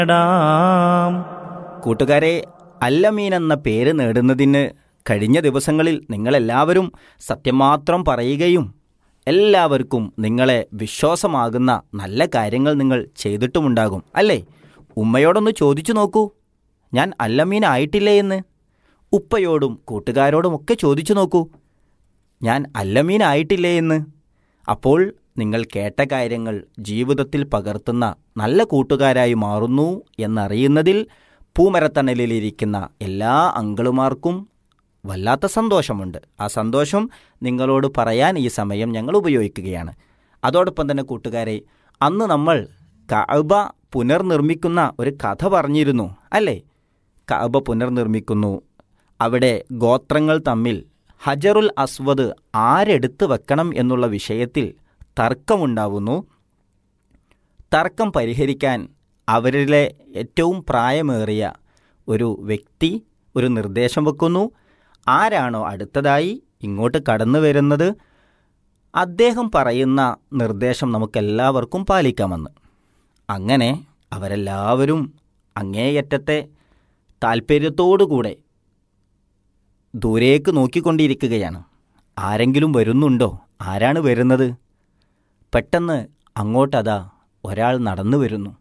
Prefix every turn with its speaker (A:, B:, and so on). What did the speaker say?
A: നേടാം
B: കൂട്ടുകാരെ അല്ലമീൻ എന്ന പേര് നേടുന്നതിന് കഴിഞ്ഞ ദിവസങ്ങളിൽ നിങ്ങളെല്ലാവരും സത്യം മാത്രം പറയുകയും എല്ലാവർക്കും നിങ്ങളെ വിശ്വാസമാകുന്ന നല്ല കാര്യങ്ങൾ നിങ്ങൾ ചെയ്തിട്ടുമുണ്ടാകും അല്ലേ ഉമ്മയോടൊന്ന് ചോദിച്ചു നോക്കൂ ഞാൻ അല്ലമീൻ ആയിട്ടില്ലേ എന്ന് ഉപ്പയോടും കൂട്ടുകാരോടുമൊക്കെ ചോദിച്ചു നോക്കൂ ഞാൻ അല്ലമീൻ ആയിട്ടില്ലേ എന്ന് അപ്പോൾ നിങ്ങൾ കേട്ട കാര്യങ്ങൾ ജീവിതത്തിൽ പകർത്തുന്ന നല്ല കൂട്ടുകാരായി മാറുന്നു എന്നറിയുന്നതിൽ പൂമരത്തണലിലിരിക്കുന്ന എല്ലാ അങ്കിളുമാർക്കും വല്ലാത്ത സന്തോഷമുണ്ട് ആ സന്തോഷം നിങ്ങളോട് പറയാൻ ഈ സമയം ഞങ്ങൾ ഉപയോഗിക്കുകയാണ് അതോടൊപ്പം തന്നെ കൂട്ടുകാരെ അന്ന് നമ്മൾ കഅബ പുനർനിർമ്മിക്കുന്ന ഒരു കഥ പറഞ്ഞിരുന്നു അല്ലേ കഅബ പുനർനിർമ്മിക്കുന്നു അവിടെ ഗോത്രങ്ങൾ തമ്മിൽ ഹജറുൽ അസ്വദ് ആരെടുത്ത് വെക്കണം എന്നുള്ള വിഷയത്തിൽ തർക്കമുണ്ടാവുന്നു തർക്കം പരിഹരിക്കാൻ അവരിലെ ഏറ്റവും പ്രായമേറിയ ഒരു വ്യക്തി ഒരു നിർദ്ദേശം വെക്കുന്നു ആരാണോ അടുത്തതായി ഇങ്ങോട്ട് കടന്നു വരുന്നത് അദ്ദേഹം പറയുന്ന നിർദ്ദേശം നമുക്കെല്ലാവർക്കും പാലിക്കാമെന്ന് അങ്ങനെ അവരെല്ലാവരും അങ്ങേയറ്റത്തെ താല്പര്യത്തോടുകൂടെ ദൂരേക്ക് നോക്കിക്കൊണ്ടിരിക്കുകയാണ് ആരെങ്കിലും വരുന്നുണ്ടോ ആരാണ് വരുന്നത് പെട്ടെന്ന് അങ്ങോട്ടതാ ഒരാൾ നടന്നു വരുന്നു